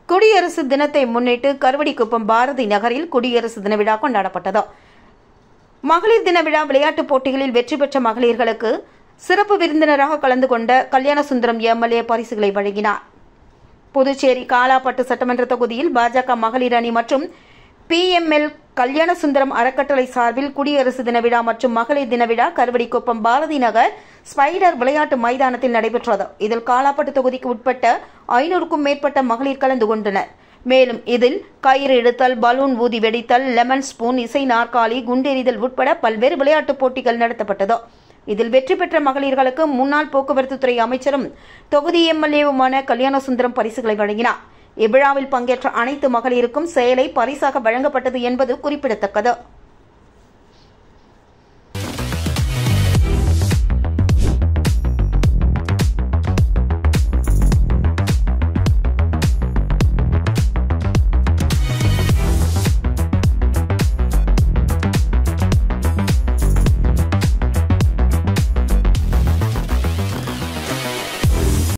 குடியரசு தினத்தை முன்னிட்டு கருவடிக்குப்பம் பாரதி நகரில் குடியரசு தின விழா கொண்டாடப்பட்டது மகளிர் தின விழா விளையாட்டுப் போட்டிகளில் வெற்றி பெற்ற மகளிர்களுக்கு சிறப்பு விருந்தினராக கலந்து கொண்ட கல்யாணசுந்தரம் எம்எல்ஏ பரிசுகளை வழங்கினார் புதுச்சேரி காலாப்பட்டு சட்டமன்ற தொகுதியில் பாஜக மகளிர் அணி மற்றும் பிஎம்எல் கல்யாணசுந்தரம் அறக்கட்டளை சார்பில் குடியரசு தின விழா மற்றும் மகளிர் தின விழா கருவடிக்குப்பம் பாரதி நகர் ஸ்பைடர் விளையாட்டு மைதானத்தில் நடைபெற்றது இதில் காலாப்பட்டு தொகுதிக்கு உட்பட்ட ஐநூறுக்கும் மேற்பட்ட மகளிர் கலந்து கொண்டனர் மேலும் இதில் கயிறு இழுத்தல் பலூன் ஊதி வெடித்தல் லெமன் ஸ்பூன் இசை நாற்காலி குண்டெறிதல் உட்பட பல்வேறு விளையாட்டுப் போட்டிகள் நடத்தப்பட்டது இதில் வெற்றி பெற்ற மகளிர்களுக்கு முன்னாள் போக்குவரத்துத்துறை அமைச்சரும் தொகுதி எம்எல்ஏவுமான கல்யாணசுந்தரம் பரிசுகளை வழங்கினார் இவ்விழாவில் பங்கேற்ற அனைத்து மகளிருக்கும் செயலை பரிசாக வழங்கப்பட்டது என்பது குறிப்பிடத்தக்கது